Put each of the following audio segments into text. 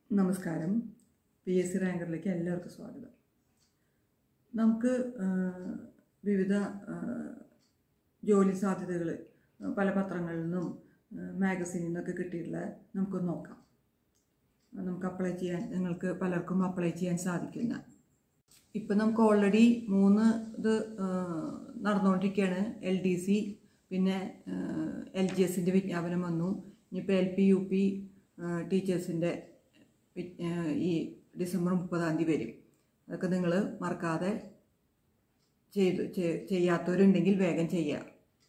നമസ്കാരം P S C റാങ്കറിലേക്ക് എല്ലാവർക്കും സ്വാഗതം നമുക്ക് ആ, വിവിധ ആ, ജോലി സാധ്യതകൾ പല പത്രങ്ങളിൽ നിന്നും മാഗസീനിൽ നിന്നൊക്കെ കിട്ടിയിട്ടുള്ള നമുക്കൊന്ന് നോക്കാം നമുക്ക് അപ്ലൈ ചെയ്യാൻ നിങ്ങൾക്ക് പലർക്കും അപ്ലൈ ചെയ്യാൻ സാധിക്കുന്ന ഇപ്പം നമുക്ക് ഓൾറെഡി മൂന്ന് ഇത് ആ, നടന്നുകൊണ്ടിരിക്കുകയാണ് എൽ ഡി സി പിന്നെ എൽ ജി എസിൻ്റെ വിജ്ഞാപനം വന്നു ഇനിയിപ്പോൾ എൽ പി യു പി ടീച്ചേഴ്സിൻ്റെ ഈ ഡിസംബർ മുപ്പതാം തീയതി വരും അതൊക്കെ നിങ്ങൾ മറക്കാതെ ചെയ്തു ചെ- ചെയ്യാത്തവരുണ്ടെങ്കിൽ വേഗം ചെയ്യുക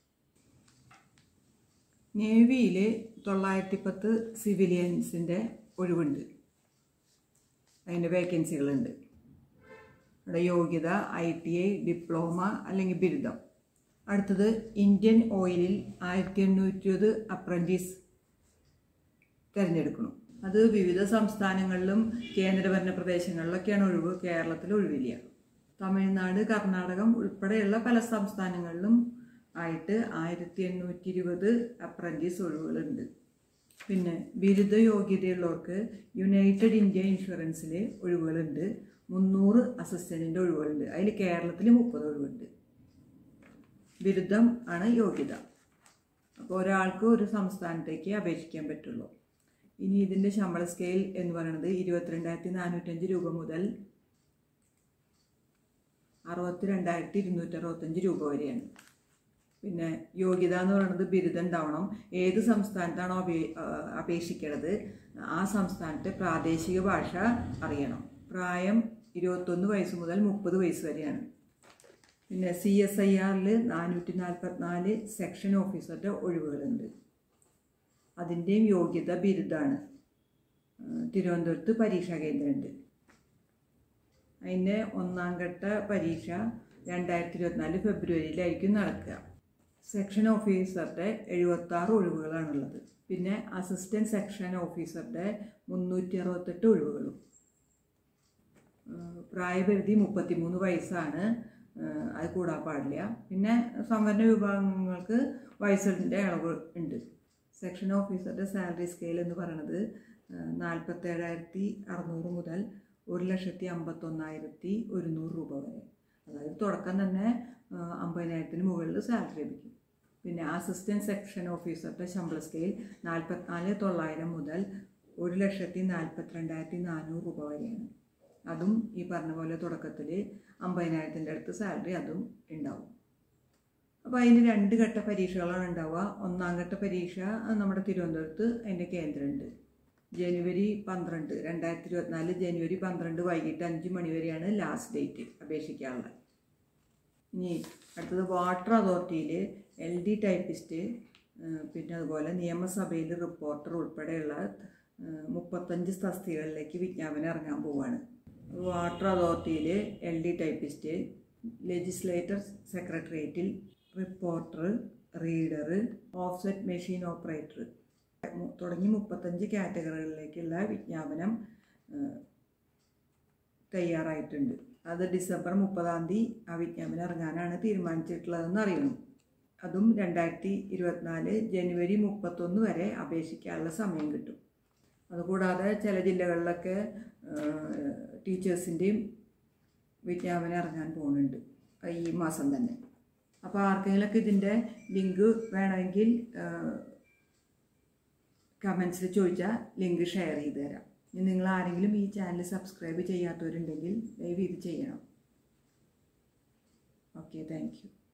നേവിയിൽ തൊള്ളായിരത്തി പത്ത് സിവിലിയൻസിൻ്റെ ഒഴിവുണ്ട് അതിൻ്റെ വേക്കൻസികളുണ്ട് അവിടെ യോഗ്യത ഐ ടി ഐ ഡിപ്ലോമ അല്ലെങ്കിൽ ബിരുദം അടുത്തത് ഇന്ത്യൻ ഓയിലിൽ ആയിരത്തി എണ്ണൂറ്റി ഇരുപത് അപ്രൻറ്റീസ് തിരഞ്ഞെടുക്കണം അത് വിവിധ സംസ്ഥാനങ്ങളിലും കേന്ദ്രഭരണ പ്രദേശങ്ങളിലൊക്കെയാണ് ഒഴിവ് കേരളത്തിൽ ഒഴിവില്ല തമിഴ്നാട് കർണാടകം ഉൾപ്പെടെയുള്ള പല സംസ്ഥാനങ്ങളിലും ആയിട്ട് ആയിരത്തി എണ്ണൂറ്റി ഇരുപത് അപ്രൻറ്റീസ് ഒഴിവുകളുണ്ട് പിന്നെ ബിരുദ യോഗ്യതയുള്ളവർക്ക് യുണൈറ്റഡ് ഇന്ത്യ ഇൻഷുറൻസിൽ ഒഴിവുകളുണ്ട് മുന്നൂറ് അസിസ്റ്റൻറ്റിൻ്റെ ഒഴിവുകളുണ്ട് അതിൽ കേരളത്തിൽ മുപ്പത് ഒഴിവുണ്ട് ബിരുദം ആണ് യോഗ്യത അപ്പോൾ ഒരാൾക്ക് ഒരു സംസ്ഥാനത്തേക്ക് അപേക്ഷിക്കാൻ പറ്റുള്ളൂ ഇനി ഇതിൻ്റെ ശമ്പള സ്കെയിൽ എന്ന് പറയുന്നത് ഇരുപത്തിരണ്ടായിരത്തി നാനൂറ്റഞ്ച് രൂപ മുതൽ അറുപത്തി രണ്ടായിരത്തി ഇരുന്നൂറ്റി അറുപത്തഞ്ച് രൂപ വരെയാണ് പിന്നെ യോഗ്യത എന്ന് പറയുന്നത് ബിരുദം ഉണ്ടാവണം ഏത് സംസ്ഥാനത്താണോ അപേ ആ, അപേക്ഷിക്കണത് ആ സംസ്ഥാനത്തെ പ്രാദേശിക ഭാഷ അറിയണം പ്രായം ഇരുപത്തൊന്ന് വയസ്സ് മുതൽ മുപ്പത് വയസ്സ് വരെയാണ് പിന്നെ സി എസ് ഐ ആറിൽ നാനൂറ്റി നാൽപ്പത്തിനാല് സെക്ഷൻ ഓഫീസറുടെ ഒഴിവുകളുണ്ട് അതിൻ്റെയും യോഗ്യത ബിരുദമാണ് ആ, തിരുവനന്തപുരത്ത് പരീക്ഷാ കേന്ദ്രമുണ്ട് അതിൻ്റെ ഒന്നാം ഘട്ട പരീക്ഷ രണ്ടായിരത്തി ഇരുപത്തിനാല് ഫെബ്രുവരിയിലായിരിക്കും നടക്കുക സെക്ഷൻ ഓഫീസറുടെ എഴുപത്താറ് ഒഴിവുകളാണുള്ളത് പിന്നെ അസിസ്റ്റൻറ്റ് സെക്ഷൻ ഓഫീസറുടെ മുന്നൂറ്റി അറുപത്തെട്ട് ഒഴിവുകളും ഏഹ് പ്രായപരിധി മുപ്പത്തിമൂന്ന് വയസ്സാണ് ഏഹ് അത് കൂടാൻ പാടില്ല പിന്നെ സംവരണ വിഭാഗങ്ങൾക്ക് വയസ്സിൻ്റെ അളവ് ഉണ്ട് സെക്ഷൻ ഓഫീസറുടെ സാലറി സ്കെയിൽ എന്ന് പറയുന്നത് നാൽപ്പത്തേഴായിരത്തി അറുന്നൂറ് മുതൽ ഒരു ലക്ഷത്തി അമ്പത്തൊന്നായിരത്തി ഒരുന്നൂറ് രൂപ വരെ അതായത് തുടക്കം തന്നെ ഏഹ് അമ്പതിനായിരത്തിന് മുകളിൽ സാലറി ലഭിക്കും പിന്നെ അസിസ്റ്റൻറ്റ് സെക്ഷൻ ഓഫീസറുടെ ശമ്പള സ്കെയിൽ നാൽപ്പത്തിനാല് തൊള്ളായിരം മുതൽ ഒരു ലക്ഷത്തി നാൽപ്പത്തിരണ്ടായിരത്തി നാനൂറ് രൂപ വരെയാണ് അതും ഈ പറഞ്ഞ പോലെ തുടക്കത്തിൽ അമ്പതിനായിരത്തിൻ്റെ അടുത്ത് സാലറി അതും ഉണ്ടാവും അപ്പോൾ അതിന് രണ്ട് ഘട്ട പരീക്ഷകളാണ് ഉണ്ടാവുക ഒന്നാം ഘട്ട പരീക്ഷ അത് നമ്മുടെ തിരുവനന്തപുരത്ത് അതിൻ്റെ കേന്ദ്രമുണ്ട് ജനുവരി പന്ത്രണ്ട് രണ്ടായിരത്തി ഇരുപത്തിനാല് ജനുവരി പന്ത്രണ്ട് വൈകിട്ട് അഞ്ച് മണി വരെയാണ് ലാസ്റ്റ് ഡേറ്റ് അപേക്ഷിക്കാനുള്ളത് ഇനി അടുത്തത് വാട്ടർ അതോറിറ്റിയിൽ എൽ ഡി ടൈപ്പിസ്റ്റ് പിന്നെ അതുപോലെ നിയമസഭയിൽ റിപ്പോർട്ടർ ഉൾപ്പെടെയുള്ള ഏഹ്, മുപ്പത്തഞ്ച് തസ്തികകളിലേക്ക് വിജ്ഞാപനം ഇറങ്ങാൻ പോവുകയാണ് വാട്ടർ അതോറിറ്റിയിൽ എൽ ഡി ടൈപ്പിസ്റ്റ് ലെജിസ്ലേറ്റർ സെക്രട്ടേറിയറ്റിൽ reporter reader offset machine operator തുടങ്ങി മുപ്പത്തഞ്ച് കാറ്റഗറികളിലേക്കുള്ള വിജ്ഞാപനം ഏഹ്, തയ്യാറായിട്ടുണ്ട് അത് ഡിസംബർ മുപ്പതാം തീയതി ആ വിജ്ഞാപനം ഇറങ്ങാനാണ് തീരുമാനിച്ചിട്ടുള്ളതെന്ന് അറിയണം അതും രണ്ടായിരത്തി ഇരുപത്തിനാല് ജനുവരി മുപ്പത്തൊന്ന് വരെ അപേക്ഷിക്കാനുള്ള സമയം കിട്ടും അതുകൂടാതെ ചില ജില്ലകളിലൊക്കെ ടീച്ചേഴ്സിൻ്റെയും വിജ്ഞാപനം ഇറങ്ങാൻ പോകുന്നുണ്ട് ഈ മാസം തന്നെ അപ്പോൾ ആർക്കെങ്കിലുമൊക്കെ ഇതിൻ്റെ ലിങ്ക് വേണമെങ്കിൽ കമൻസിൽ ചോദിച്ചാൽ ലിങ്ക് ഷെയർ ചെയ്ത് തരാം ഇനി നിങ്ങൾ ആരെങ്കിലും ഈ ചാനൽ സബ്സ്ക്രൈബ് ചെയ്യാത്തവരുണ്ടെങ്കിൽ ദയവ് ഇത് ചെയ്യണം ഓക്കെ താങ്ക് യു